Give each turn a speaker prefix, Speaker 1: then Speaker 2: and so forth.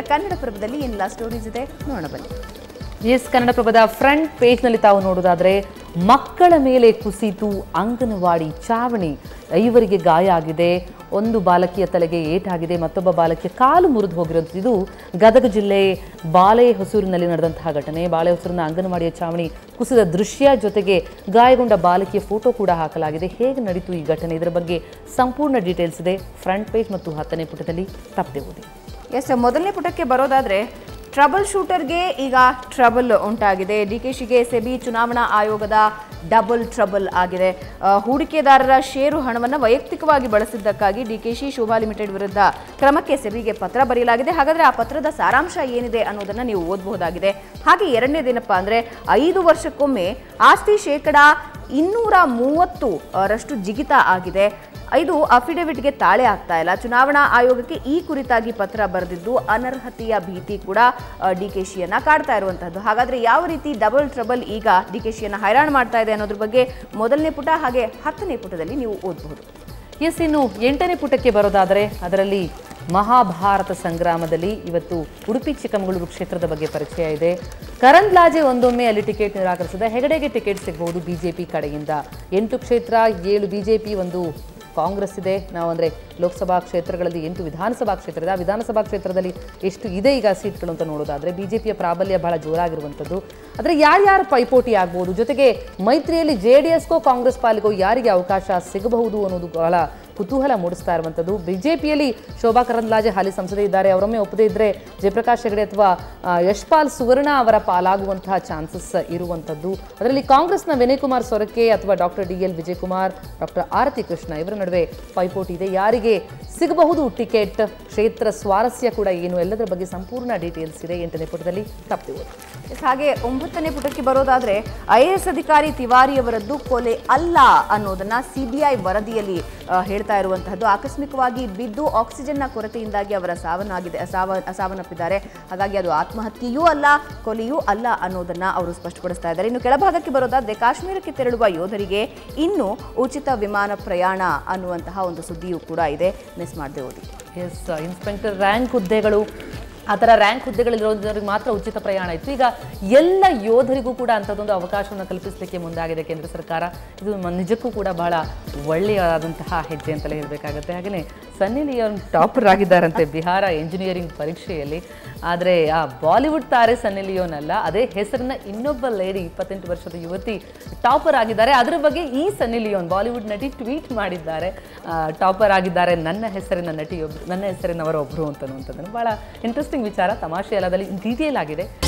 Speaker 1: ಕನ್ನಡಪ್ರಭದಲ್ಲಿ ಏನೆಲ್ಲ ಸ್ಟೋರೀಸ್ ಇದೆ ನೋಡೋಣ ಬನ್ನಿ
Speaker 2: ಎಸ್ ಕನ್ನಡಪ್ರಭದ ಫ್ರಂಟ್ ಪೇಜ್ನಲ್ಲಿ ತಾವು ನೋಡೋದಾದ್ರೆ ಮಕ್ಕಳ ಮೇಲೆ ಕುಸಿತು ಅಂಗನವಾಡಿ ಚಾವಣಿ ಐವರಿಗೆ ಗಾಯ ಆಗಿದೆ ಒಂದು ಬಾಲಕಿಯ ತಲೆಗೆ ಏಟಾಗಿದೆ ಮತ್ತೊಬ್ಬ ಬಾಲಕಿಯ ಕಾಲು ಮುರಿದು ಹೋಗಿರೋದು ಇದು ಗದಗ ಜಿಲ್ಲೆ ಬಾಳೆ ಹೊಸೂರಿನಲ್ಲಿ ನಡೆದಂತಹ ಘಟನೆ ಬಾಳೆ ಹೊಸೂರಿನ ಅಂಗನವಾಡಿಯ ಚಾವಣಿ ಕುಸಿದ ದೃಶ್ಯ ಜೊತೆಗೆ ಗಾಯಗೊಂಡ ಬಾಲಕಿಯ ಫೋಟೋ ಕೂಡ ಹಾಕಲಾಗಿದೆ ಹೇಗೆ ನಡೀತು ಈ ಘಟನೆ ಇದರ ಬಗ್ಗೆ ಸಂಪೂರ್ಣ ಡೀಟೇಲ್ಸ್ ಇದೆ ಫ್ರಂಟ್ ಪೇಜ್ ಮತ್ತು ಹತ್ತನೇ ಪುಟದಲ್ಲಿ ತಪ್ಪದೆ ಓದಿ
Speaker 1: ಎಸ್ ಮೊದಲನೇ ಪುಟಕ್ಕೆ ಬರೋದಾದ್ರೆ ಟ್ರಬಲ್ ಶೂಟರ್ಗೆ ಈಗ ಟ್ರಬಲ್ ಉಂಟಾಗಿದೆ ಡಿ ಕೆ ಶಿಗೆ ಸೆಬಿ ಚುನಾವಣಾ ಆಯೋಗದ ಡಬಲ್ ಟ್ರಬಲ್ ಆಗಿದೆ ಆ, ಹೂಡಿಕೆದಾರರ ಷೇರು ಹಣವನ್ನು ವೈಯಕ್ತಿಕವಾಗಿ ಬಳಸಿದ್ದಕ್ಕಾಗಿ ಡಿಕೆಶಿ ಶೋಭಾ ಲಿಮಿಟೆಡ್ ವಿರುದ್ಧ ಕ್ರಮಕ್ಕೆ ಸೆಬಿಗೆ ಪತ್ರ ಬರೆಯಲಾಗಿದೆ ಹಾಗಾದ್ರೆ ಆ ಪತ್ರದ ಸಾರಾಂಶ ಏನಿದೆ ಅನ್ನೋದನ್ನ ನೀವು ಓದಬಹುದಾಗಿದೆ ಹಾಗೆ ಎರಡನೇದೇನಪ್ಪ ಅಂದ್ರೆ ಐದು ವರ್ಷಕ್ಕೊಮ್ಮೆ ಆಸ್ತಿ ಶೇಕಡ ಇನ್ನೂರ ಮೂವತ್ತು ಆ, ರಷ್ಟು ಜಿಗಿತ ಆಗಿದೆ ಇದು ಅಫಿಡವಿಟ್ಗೆ ತಾಳೆ ಆಗ್ತಾ ಇಲ್ಲ ಚುನಾವಣಾ ಆಯೋಗಕ್ಕೆ ಈ ಕುರಿತಾಗಿ ಪತ್ರ ಬರೆದಿದ್ದು ಅನರ್ಹತೆಯ ಭೀತಿ ಕೂಡ ಡಿಕೆಶಿಯನ್ನ ಕಾಡ್ತಾ ಇರುವಂತಹದ್ದು ಹಾಗಾದ್ರೆ ಯಾವ ರೀತಿ ಡಬಲ್ ಟ್ರಬಲ್ ಈಗ ಡಿಕೆಶಿಯನ್ನ ಹೈರಾಣ ಮಾಡ್ತಾ ಇದೆ ಅನ್ನೋದ್ರ ಬಗ್ಗೆ ಮೊದಲನೇ ಪುಟ ಹಾಗೆ ಹತ್ತನೇ ಪುಟದಲ್ಲಿ ನೀವು ಓದಬಹುದು
Speaker 2: ಎಸ್ ಇನ್ನು ಎಂಟನೇ ಪುಟಕ್ಕೆ ಬರೋದಾದರೆ ಅದರಲ್ಲಿ ಮಹಾಭಾರತ ಸಂಗ್ರಾಮದಲ್ಲಿ ಇವತ್ತು ಉಡುಪಿ ಚಿಕ್ಕಮಗಳೂರು ಕ್ಷೇತ್ರದ ಬಗ್ಗೆ ಪರಿಚಯ ಇದೆ ಕರಂದ್ಲಾಜೆ ಒಂದೊಮ್ಮೆ ಅಲ್ಲಿ ಟಿಕೆಟ್ ನಿರಾಕರಿಸಿದೆ ಹೆಗಡೆಗೆ ಟಿಕೆಟ್ ಸಿಗಬಹುದು ಬಿಜೆಪಿ ಕಡೆಯಿಂದ ಎಂಟು ಕ್ಷೇತ್ರ ಏಳು ಬಿಜೆಪಿ ಒಂದು ಕಾಂಗ್ರೆಸ್ ಇದೆ ನಾವು ಅಂದರೆ ಲೋಕಸಭಾ ಕ್ಷೇತ್ರಗಳಲ್ಲಿ ಎಂಟು ವಿಧಾನಸಭಾ ಕ್ಷೇತ್ರ ಇದೆ ಆ ವಿಧಾನಸಭಾ ಕ್ಷೇತ್ರದಲ್ಲಿ ಎಷ್ಟು ಇದೆ ಈಗ ಸೀಟ್ಗಳು ಅಂತ ನೋಡೋದಾದರೆ ಬಿಜೆಪಿಯ ಪ್ರಾಬಲ್ಯ ಬಹಳ ಜೋರಾಗಿರುವಂಥದ್ದು ಆದರೆ ಯಾರ್ಯಾರು ಪೈಪೋಟಿ ಆಗ್ಬೋದು ಜೊತೆಗೆ ಮೈತ್ರಿಯಲ್ಲಿ ಜೆ ಡಿ ಎಸ್ಗೋ ಕಾಂಗ್ರೆಸ್ ಪಾಲಿಗೋ ಯಾರಿಗೆ ಅವಕಾಶ ಸಿಗಬಹುದು ಅನ್ನೋದು ಬಹಳ ಕುತೂಹಲ ಮೂಡಿಸ್ತಾ ಇರುವಂಥದ್ದು ಬಿಜೆಪಿಯಲ್ಲಿ ಶೋಭಾ ಕರಂದ್ಲಾಜೆ ಹಾಲಿ ಸಂಸದೆ ಇದ್ದಾರೆ ಅವರೊಮ್ಮೆ ಒಪ್ಪದೇ ಇದ್ದರೆ ಜಯಪ್ರಕಾಶ್ ಹೆಗಡೆ ಅಥವಾ ಆ, ಯಶ್ಪಾಲ್ ಸುವರ್ಣ ಅವರ ಪಾಲಾಗುವಂತಹ ಚಾನ್ಸಸ್ ಇರುವಂಥದ್ದು ಅದರಲ್ಲಿ ಕಾಂಗ್ರೆಸ್ನ ವಿನಯ್ ಕುಮಾರ್ ಸೊರಕೆ ಅಥವಾ doctor D L Vijayakumar doctor Arathi Krishna ಇವರ ನಡುವೆ ಪೈಪೋಟಿ ಇದೆ ಯಾರಿಗೆ ಸಿಗಬಹುದು ಟಿಕೆಟ್ ಕ್ಷೇತ್ರ ಸ್ವಾರಸ್ಯ ಕೂಡ ಏನು ಎಲ್ಲದರ ಬಗ್ಗೆ ಸಂಪೂರ್ಣ ಡೀಟೇಲ್ಸ್ ಇದೆ ಎಂಟನೇ ಪುಟದಲ್ಲಿ ತಪ್ಪದೆ ಓದಿ
Speaker 1: ಎಸ್, ಹಾಗೆ ಒಂಬತ್ತನೇ ಪುಟಕ್ಕೆ ಬರೋದಾದ್ರೆ ಐ ಎ ಎಸ್ ಅಧಿಕಾರಿ ತಿವಾರಿ ಅವರದ್ದು ಕೊಲೆ ಅಲ್ಲ ಅನ್ನೋದನ್ನ ಸಿಬಿಐ ವರದಿಯಲ್ಲಿ ಆ, ಹೇಳ್ತಾ ಇರುವಂತಹದ್ದು ಆಕಸ್ಮಿಕವಾಗಿ ಬಿದ್ದು ಆಕ್ಸಿಜನ್ನ ಕೊರತೆಯಿಂದಾಗಿ ಅವರ ಸಾವನ್ನಾಗಿದೆ ಸಾವ ಸಾವನ್ನಪ್ಪಿದ್ದಾರೆ ಹಾಗಾಗಿ ಅದು ಆತ್ಮಹತ್ಯೆಯೂ ಅಲ್ಲ ಕೊಲೆಯೂ ಅಲ್ಲ ಅನ್ನೋದನ್ನ ಅವರು ಸ್ಪಷ್ಟಪಡಿಸ್ತಾ ಇದ್ದಾರೆ ಇನ್ನು ಕೆಳಭಾಗಕ್ಕೆ ಬರೋದಾದ್ರೆ ಕಾಶ್ಮೀರಕ್ಕೆ ತೆರಳುವ ಯೋಧರಿಗೆ ಇನ್ನು ಉಚಿತ ವಿಮಾನ ಪ್ರಯಾಣ ಅನ್ನುವಂತಹ ಒಂದು ಸುದ್ದಿಯೂ ಕೂಡ ಇದೆ ಮಿಸ್ ಮಾಡದೆ ಓದಿ
Speaker 2: ಎಸ್ ಇನ್ಸ್ಪೆಕ್ಟರ್ ರ್ಯಾಂಕ್ ಹುದ್ದೆಗಳು ಆ ಥರ ರ್ಯಾಂಕ್ ಹುದ್ದೆಗಳಿರೋದರಿಗೆ ಮಾತ್ರ ಉಚಿತ ಪ್ರಯಾಣ ಇತ್ತು ಈಗ ಎಲ್ಲ ಯೋಧರಿಗೂ ಕೂಡ ಅಂಥದ್ದೊಂದು ಅವಕಾಶವನ್ನು ಕಲ್ಪಿಸಲಿಕ್ಕೆ ಮುಂದಾಗಿದೆ ಕೇಂದ್ರ ಸರ್ಕಾರ ಇದು ಮ- ನಿಜಕ್ಕೂ ಕೂಡ ಬಹಳ ಒಳ್ಳೆಯದಾದಂತಹ ಹೆಜ್ಜೆ ಅಂತಲೇ ಹೇಳಬೇಕಾಗುತ್ತೆ ಹಾಗೆಯೇ ಸನ್ನಿ ಲಿಯೋನ್ ಟಾಪರ್ ಆಗಿದ್ದಾರಂತೆ ಬಿಹಾರ ಎಂಜಿನಿಯರಿಂಗ್ ಪರೀಕ್ಷೆಯಲ್ಲಿ ಆದರೆ ಆ ಬಾಲಿವುಡ್ ತಾರೆ ಸನ್ನಿ ಲಿಯೋನ್ ಅಲ್ಲ ಅದೇ ಹೆಸರಿನ ಇನ್ನೊಬ್ಬ ಲೇಡಿ ಇಪ್ಪತ್ತೆಂಟು ವರ್ಷದ ಯುವತಿ ಟಾಪರ್ ಆಗಿದ್ದಾರೆ ಅದರ ಬಗ್ಗೆ ಈ ಸನ್ನಿ ಲಿಯೋನ್ ಬಾಲಿವುಡ್ ನಟಿ ಟ್ವೀಟ್ ಮಾಡಿದ್ದಾರೆ ಟಾಪರ್ ಆಗಿದ್ದಾರೆ ನನ್ನ ಹೆಸರಿನ ನಟಿಯೊಬ್ರು ನನ್ನ ಹೆಸರಿನವರೊಬ್ಬರು ಅಂತನ್ನುವಂಥದ್ದನ್ನು ಭಾಳ ಇಂಟ್ರೆಸ್ಟಿಂಗ್ ವಿಚಾರ ತಮಾಷೆ ಅಲ್ಲ ಅದರಲ್ಲಿ ಡೀಟೇಲ್ ಆಗಿದೆ